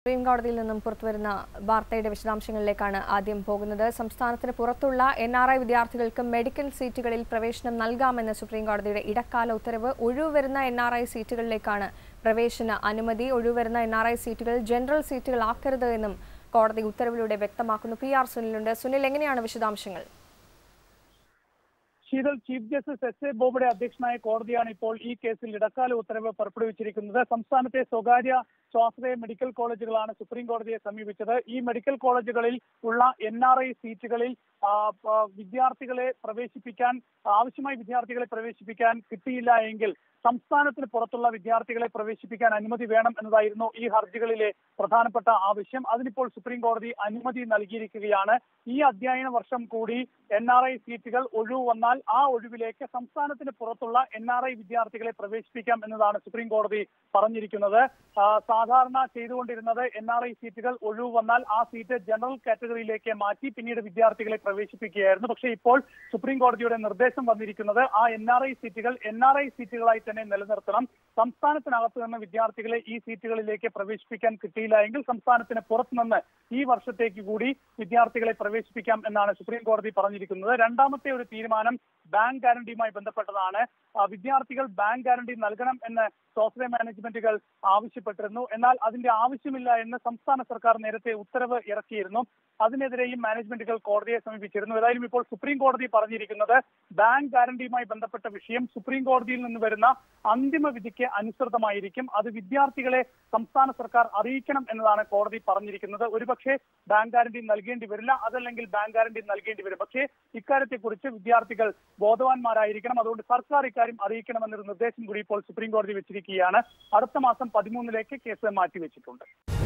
supreme കോടതിയിൽ നിന്നും പുറത്തുവരുന്ന വാർത്തയുടെ വിശദാംശങ്ങളിലേക്കാണ് ആദ്യം പോകുന്നത് സംസ്ഥാനത്തിന് പുറത്തുള്ള എൻ ആർ ഐ വിദ്യാർത്ഥികൾക്ക് മെഡിക്കൽ സീറ്റുകളിൽ പ്രവേശനം നൽകാമെന്ന് സുപ്രീം കോടതിയുടെ ഇടക്കാല ഉത്തരവ് ഒഴിവുവരുന്ന എൻ ആർ ഐ സീറ്റുകളിലേക്കാണ് പ്രവേശന അനുമതി ഒഴിവുവരുന്ന എൻ ആർ ഐ സീറ്റുകൾ ജനറൽ സീറ്റുകളാക്കരുത് എന്നും കോടതി ഉത്തരവിലൂടെ വ്യക്തമാക്കുന്നു പി ആർ സുനിലുണ്ട് സുനിൽ എങ്ങനെയാണ് വിശദാംശങ്ങൾ Sheethal chief justice S A Bobde അധ്യക്ഷനായ കോടതിയാണ് ഇപ്പോൾ ഈ കേസിൽ ഇടക്കാല ഉത്തരവ് പുറപ്പെടുവിച്ചിരിക്കുന്നത് സംസ്ഥാനത്തെ സ്വകാര്യ സ്വാശ്രയ മെഡിക്കൽ കോളേജുകളാണ് സുപ്രീം കോടതിയെ സമീപിച്ചത് ഈ മെഡിക്കൽ കോളേജുകളിൽ ഉള്ള എൻ ആർ ഐ സീറ്റുകളിൽ ആ, ആ, വിദ്യാർത്ഥികളെ പ്രവേശിപ്പിക്കാൻ ആവശ്യമായ വിദ്യാർത്ഥികളെ പ്രവേശിപ്പിക്കാൻ കിട്ടിയില്ല എങ്കിൽ സംസ്ഥാനത്തിന് പുറത്തുള്ള വിദ്യാർത്ഥികളെ പ്രവേശിപ്പിക്കാൻ അനുമതി വേണം എന്നതായിരുന്നു ഈ ഹർജികളിലെ പ്രധാനപ്പെട്ട ആവശ്യം അതിനിപ്പോൾ സുപ്രീം കോടതി അനുമതി നൽകിയിരിക്കുകയാണ് ഈ അധ്യയന വർഷം കൂടി എൻ ആർ ഐ സീറ്റുകൾ ഒഴിവ് വന്നാൽ ആ ഒഴിവിലേക്ക് സംസ്ഥാനത്തിന് പുറത്തുള്ള എൻ ആർ ഐ വിദ്യാർത്ഥികളെ പ്രവേശിപ്പിക്കാം എന്നതാണ് സുപ്രീം കോടതി പറഞ്ഞിരിക്കുന്നത് ആ, സാധാരണ ചെയ്തുകൊണ്ടിരുന്നത് എൻ ആർ ഐ സീറ്റുകൾ ഒഴിവ് വന്നാൽ ആ സീറ്റ് ജനറൽ കാറ്റഗറിയിലേക്ക് മാറ്റി പിന്നീട് വിദ്യാർത്ഥികളെ പ്രവേശിപ്പിക്കുകയായിരുന്നു പക്ഷേ ഇപ്പോൾ സുപ്രീം കോടതിയുടെ നിർദ്ദേശം വന്നിരിക്കുന്നത് ആ എൻ ആർ ഐ സീറ്റുകൾ എൻ ആർ ഐ സീറ്റുകളായി തന്നെ നിലനിർത്തണം സംസ്ഥാനത്തിനകത്ത് നിന്ന് വിദ്യാർത്ഥികളെ ഈ സീറ്റുകളിലേക്ക് പ്രവേശിപ്പിക്കാൻ കിട്ടിയില്ല എങ്കിൽ സംസ്ഥാനത്തിന് പുറത്തുനിന്ന് ഈ വർഷത്തേക്ക് കൂടി വിദ്യാർത്ഥികളെ പ്രവേശിപ്പിക്കാം എന്നാണ് സുപ്രീം കോടതി പറഞ്ഞിരിക്കുന്നത് രണ്ടാമത്തെ ഒരു തീരുമാനം ബാങ്ക് ഗ്യാരണ്ടിയുമായി ബന്ധപ്പെട്ടതാണ് ആ, വിദ്യാർത്ഥികൾ ബാങ്ക് ഗ്യാരണ്ടി നൽകണം എന്ന് സ്വാശ്രയ മാനേജ്മെന്റുകൾ ആവശ്യപ്പെട്ടിരുന്നു എന്നാൽ അതിന്റെ ആവശ്യമില്ല എന്ന് സംസ്ഥാന സർക്കാർ നേരത്തെ ഉത്തരവ് ഇറക്കിയിരുന്നു അതിനെതിരെയും മാനേജ്മെന്റുകൾ കോടതിയെ സമീപിച്ചിരുന്നു ഏതായാലും ഇപ്പോൾ സുപ്രീം കോടതി പറഞ്ഞിരിക്കുന്നത് ബാങ്ക് ഗ്യാരണ്ടിയുമായി ബന്ധപ്പെട്ട വിഷയം സുപ്രീം കോടതിയിൽ നിന്ന് വരുന്ന അന്തിമ വിധിക്ക് അനുസൃതമായിരിക്കും അത് വിദ്യാർത്ഥികളെ സംസ്ഥാന സർക്കാർ അറിയിക്കണം എന്നതാണ് കോടതി പറഞ്ഞിരിക്കുന്നത് ഒരുപക്ഷെ ബാങ്ക് ഗ്യാരണ്ടി നൽകേണ്ടി വരില്ല അതല്ലെങ്കിൽ ബാങ്ക് ഗ്യാരണ്ടി നൽകേണ്ടി വരും പക്ഷേ ഇക്കാര്യത്തെക്കുറിച്ച് വിദ്യാർത്ഥികൾ ബോധവാന്മാരായിരിക്കണം അതുകൊണ്ട് സർക്കാർ ഇക്കാര്യം അറിയിക്കണമെന്നൊരു നിർദ്ദേശം കൂടി ഇപ്പോൾ സുപ്രീം കോടതി വെച്ചിരിക്കുകയാണ് അടുത്ത മാസം പതിമൂന്നിലേക്ക് കേസ് മാറ്റിവെച്ചിട്ടുണ്ട്